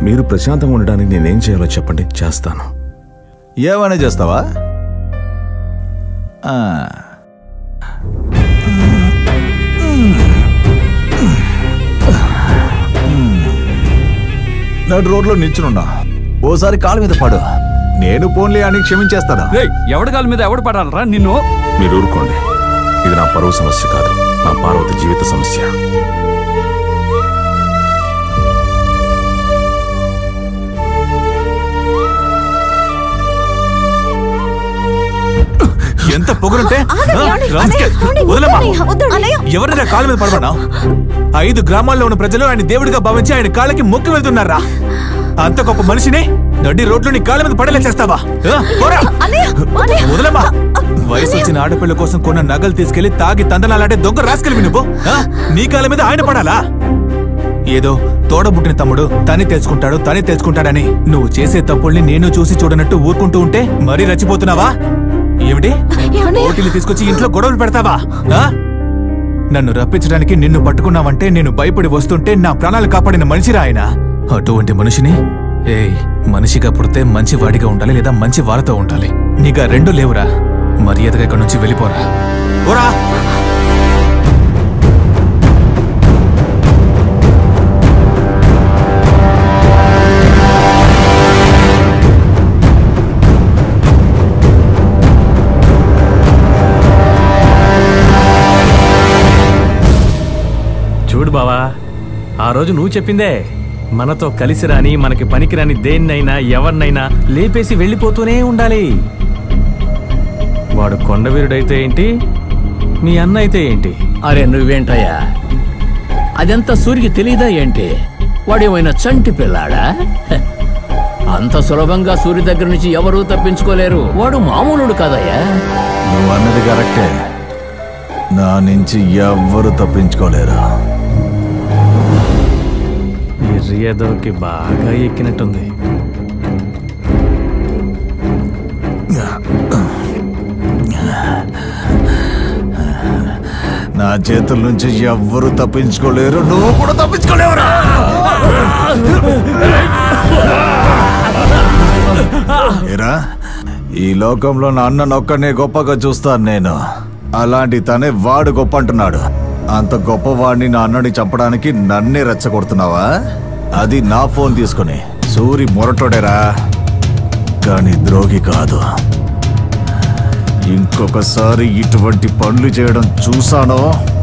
మీరు ప్రశాంతంగా ఉండడానికి నేనేం చేయాలో చెప్పండి చేస్తాను ఏమైనా చేస్తావా ఆ. నడు రోడ్లో నిల్చునున్నా ఓసారి కాలు మీద పడు నేను పోన్లే అని క్షమించేస్తాను రేయ్ ఎవడి కాలు మీద ఎవడు పడాలరా నిన్ను మీరు ఊరుకోండి ఇది నా పరువు సమస్య కాదు నా పార్వతి జీవిత సమస్య ఎంత పొగరుంటే ఆగండి, ఆ? ఆగండి, రాస్కెల్. ఆగండి, వదలమ్మా. వద్దండి, వద్దండి. అన్నయ్య. ఎవరిని కాళ్ళ మీద పడమన్నా ఐదు గ్రామాల్లో ఉన్న ప్రజలు ఆయన దేవుడిగా భావించి ఆయన కాళ్ళకి మొక్కి వెళ్తున్నారా అంత గొప్ప మనిషిని నడి రోడ్లు నీ కాళ్ళ మీద పడేలా చేస్తావా ఆ? పోరా. అన్నయ్య, అన్నయ్య. వదలమ్మా వయసు వచ్చిన ఆడపిల్ల కోసం కొన్న నగలు తీసుకెళ్లి తాగి తందనాలంటే దొంగ రాసుకెళ్ళి నువ్వు ఆ? నీ కాళ్ళ మీద ఆయన పడాలా ఏదో తోడబుట్టిన తమ్ముడు తని తెచ్చుకుంటాడు తని తెచ్చుకుంటాడని నువ్వు చేసే తప్పుల్ని నేను చూసి చూడనట్టు ఊరుకుంటూ ఉంటే మరీ రచ్చిపోతున్నావా ఏమిటి ఏమన్నయ్య? పోటీలు తీసుకొచ్చి ఇంట్లో గొడవలు పెడతావా ఆ? నన్ను రప్పించడానికి నిన్ను పట్టుకున్నావంటే నేను భయపడి వస్తుంటే నా ప్రాణాలు కాపాడిన మనిషిరా ఆయన అటువంటి మనిషిని ఏయ్ మనిషిగా పుడితే మంచి వాడిగా ఉండాలి లేదా మంచి వారితో ఉండాలి నీగా రెండు లేవురా మర్యాదగా ఇక్కడి నుంచి వెళ్ళిపోరా పోరా చూడు బావా ఆ రోజు నువ్వు చెప్పిందే మనతో కలిసి రాని మనకి పనికిరాని దేన్నైనా ఎవరినైనా లేపేసి వెళ్ళిపోతూనే ఉండాలి వాడు కొండవీరుడైతే ఏంటి మీ అన్న అయితే ఏంటి అరే నువ్వేంటయ్యా అదంతా సూరికి తెలీదా ఏంటి వాడేమైనా చంటి పిల్లాడా హ. అంత సులభంగా సూర్య దగ్గర నుంచి ఎవరూ తప్పించుకోలేరు వాడు మామూలుడు కాదయ్యా నువ్వు అన్నది కరెక్టే నా నుంచి ఎవ్వరు తప్పించుకోలేరు ఈ రియదోకి బాగా ఎక్కినట్టుంది నా చేతుల నుంచి ఎవ్వరు తప్పించుకోలేరు నువ్వు కూడా తప్పించుకోలేవురా ఏరా ఈ లోకంలో నా అన్ననొక్కనే గొప్పగా చూస్తాను నేను అలాంటి తనే వాడు గొప్ప అంటున్నాడు అంత గొప్పవాడిని నా అన్నని చంపడానికి నన్నే రెచ్చగొడుతున్నావా అది నా ఫోన్ తీసుకుని సూరి మొరటోడేరా కానీ ద్రోహి కాదు ఇంకొకసారి ఇటువంటి పనులు చేయడం చూసానో